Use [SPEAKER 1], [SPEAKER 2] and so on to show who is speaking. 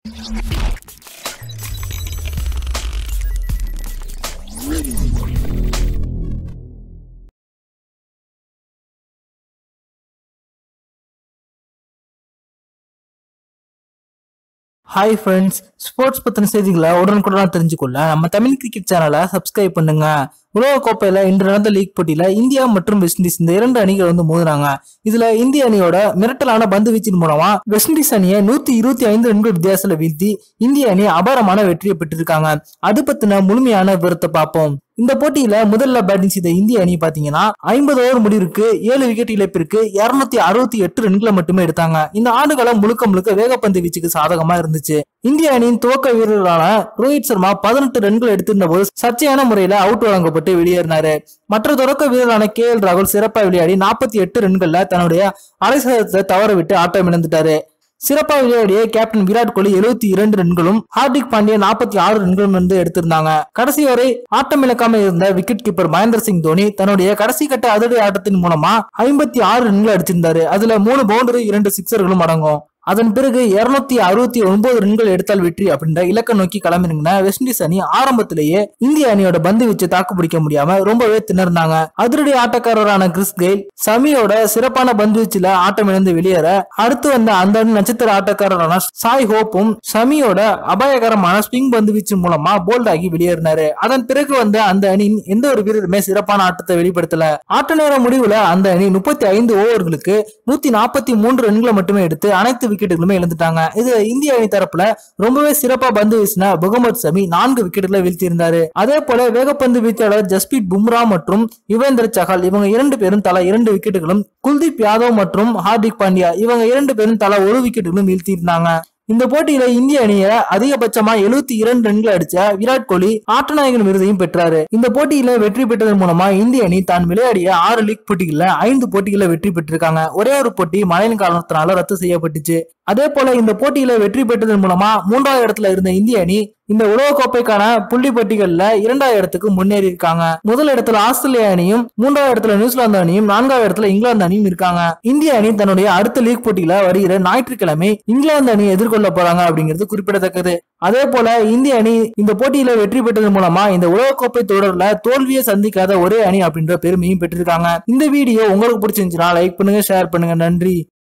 [SPEAKER 1] hi friends sports பத்தின செய்திகளை உடனுக்குடன் தெரிஞ்சுக்கொள்ள நம்ம தமிழ் கிரிக்கெட் சேனலை சப்ஸ்கிரைப் பண்ணுங்க உலக கோப்பையில இன்று நடந்த லீக் போட்டியில இந்தியா மற்றும் வெஸ்ட் இண்டீஸ் இந்த இரண்டு அணிகள் வந்து மோதுறாங்க இதுல இந்திய அணியோட மிரட்டலான பந்து வீச்சின் மூலமா வெஸ்ட் இண்டீஸ் அணியை நூத்தி இருபத்தி ஐந்து ரன்கள் வித்தியாசத்துல வீழ்த்தி இந்திய அணி அபாரமான வெற்றியை பெற்றிருக்காங்க அது பத்தின முழுமையான விவரத்தை பார்ப்போம் இந்த போட்டியில முதல்ல பேட்டிங் செய்த இந்திய அணி பாத்தீங்கன்னா ஐம்பது ஓவர் முடிவிற்கு ஏழு விக்கெட் இழப்பிற்கு இருநூத்தி அறுபத்தி எட்டு ரன்களை மட்டுமே எடுத்தாங்க இந்த ஆடுகளம் முழுக்க முழுக்க வேகப்பந்து வீச்சுக்கு சாதகமா இருந்துச்சு இந்திய அணியின் துவக்க வீரர்களான ரோஹித் சர்மா பதினெட்டு ரன்கள் எடுத்திருந்த போது சர்ச்சையான முறையில அவுட் வழங்கப்பட்டு வெளியேறினாரு மற்ற தொடக்க வீரரான கே எல் ராகுல் சிறப்பாக விளையாடி நாற்பத்தி எட்டு ரன்கள்ல தன்னுடைய அரை சதத்தை தவற விட்டு ஆட்டம் இழந்துட்டாரு சிறப்பா விளையாடிய கேப்டன் விராட் கோலி எழுபத்தி இரண்டு ரன்களும் ஹார்திக் பாண்டியா நாற்பத்தி ஆறு ரன்களும் வந்து எடுத்திருந்தாங்க கடைசி வரை ஆட்டம் இழக்காம இருந்த விக்கெட் கீப்பர் மகேந்திர சிங் தோனி தன்னுடைய கடைசி கட்ட அதிரடி ஆட்டத்தின் மூலமா ஐம்பத்தி ஆறு ரன்கள் அடிச்சிருந்தாரு அதுல மூணு பவுண்டரி இரண்டு சிக்ஸர்களும் அடங்கும் அதன் பிறகு இருநூத்தி அறுபத்தி ஒன்பது ரன்கள் எடுத்தால் வெற்றி அப்படின்ற இலக்கை நோக்கி கிளம்பிருந்த வெஸ்ட் இண்டீஸ் அணி ஆரம்பத்திலேயே இந்திய அணியோட பந்து வச்சு தாக்கு பிடிக்க முடியாம ரொம்பவே திணறினாங்க அதிரடி ஆட்டக்காரரான கிறிஸ் கெயில் சமியோட சிறப்பான பந்து வீச்சுல ஆட்டம் இழந்து வெளியேற அடுத்து வந்த அந்த அணி நட்சத்திர ஆட்டக்காரரான சாய் ஹோப்பும் சமியோட அபாயகரமான ஸ்பிங் பந்து வீச்சு மூலமா போல்ட் ஆகி வெளியேறினாரு அதன் பிறகு வந்த அந்த அணியின் எந்த ஒரு வீரருமே சிறப்பான ஆட்டத்தை வெளிப்படுத்தல ஆட்ட நேர முடிவுல அந்த அணி முப்பத்தி ஐந்து ஓவர்களுக்கு நூத்தி நாற்பத்தி மூன்று ரன்களை மட்டுமே எடுத்து அனைத்து விக்கெட்டுகளுமே இழந்துட்டாங்க இது இந்திய அணி தரப்புல ரொம்பவே சிறப்பா பந்து வீசின முகமது சமி நான்கு விக்கெட்டுகளை வீழ்த்தியிருந்தாரு அதே போல வேகப்பந்து வீச்சாளர் ஜஸ்பீத் பும்ரா மற்றும் யுவேந்திர சஹால் இவங்க இரண்டு பேரும் தலா இரண்டு விக்கெட்டுகளும் குல்தீப் யாதவ் மற்றும் ஹார்திக் பாண்டியா இவங்க இரண்டு பேரும் தலா ஒரு விக்கெட்டுகளும் வீழ்த்தியிருந்தாங்க இந்த போட்டியில இந்திய அணிய அதிகபட்சமா எழுபத்தி இரண்டு ரன்கள் அடிச்ச விராட் கோலி ஆட்டநாயகன் விருதையும் பெற்றாரு இந்த போட்டியில வெற்றி பெற்றதன் மூலமா இந்திய அணி தான் விளையாடிய ஆறு லீக் போட்டிகள்ல ஐந்து போட்டிகளை வெற்றி பெற்றிருக்காங்க ஒரே ஒரு போட்டி மழையின் காரணத்தினால ரத்து செய்யப்பட்டுச்சு அதே போல இந்த போட்டியில வெற்றி பெற்றதன் மூலமா மூன்றாவது இடத்துல இருந்த இந்திய அணி இந்த உலகக்கோப்பைக்கான புள்ளி பட்டியல்ல இரண்டாவது இடத்துக்கு முன்னேறி இருக்காங்க முதல் இடத்துல ஆஸ்திரேலியா அணியும் மூன்றாவது இடத்துல நியூசிலாந்து அணியும் நான்காவது இடத்துல இங்கிலாந்து அணியும் இருக்காங்க இந்திய அணி தன்னுடைய அடுத்த லீக் போட்டியில வருகிற ஞாயிற்றுக்கிழமை இங்கிலாந்து அணியை எதிர்கொள்ள போறாங்க அப்படிங்கிறது குறிப்பிடத்தக்கது அதே போல இந்திய அணி இந்த போட்டியில வெற்றி பெற்றதன் மூலமா இந்த உலகக்கோப்பை தொடர்ல தோல்வியை சந்திக்காத ஒரே அணி அப்படின்ற பெருமையும் பெற்றிருக்காங்க இந்த வீடியோ உங்களுக்கு பிடிச்சிருந்துச்சுன்னா லைக் பண்ணுங்க ஷேர் பண்ணுங்க நன்றி